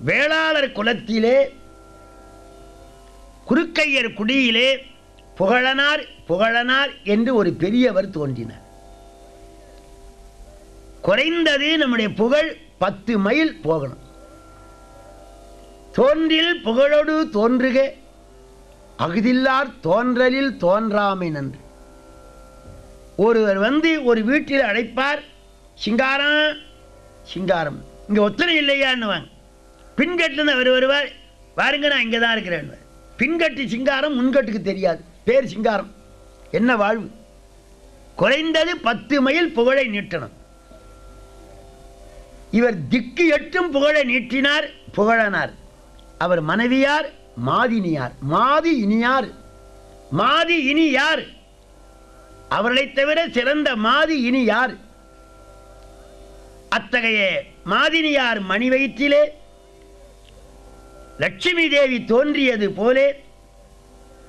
வேளாளர் குலத்திலே குறுக்கையர் குடியிலே புகழனார் புகழனார் என்று ஒரு பெரியவர் தோன்றினார் குறைந்தது நம்முடைய புகழ் பத்து மைல் போகணும் தோன்றில் புகழோடு தோன்றுக அகுதில்லார் தோன்றலில் தோன்றாமை நன்று ஒருவர் வந்து ஒரு வீட்டில் அழைப்பார் சிங்காரம் சிங்காரம் இங்கே ஒத்தனை இல்லையான்னுவாங்க பின்கட்டுன்னு அவர் வருவார் பாருங்க நான் இங்கே தான் இருக்கிறேன் பின்கட்டு சிங்காரம் முன்கட்டுக்கு தெரியாது பேர் சிங்காரம் என்ன வாழ்வு குறைந்தது பத்து மைல் புகழை நீட்டணும் இவர் திக்கு எட்டும் புகழை நீட்டினார் புகழனார் அவர் மனைவியார் மாதினியார் மாதி இனியார் மாதி இனி யார் அவர்களைத் தவிர சிறந்த மாதி இனி யார் அத்தகைய மாதினியார் மணி வயிற்றிலே லட்சுமி தேவி தோன்றியது போலே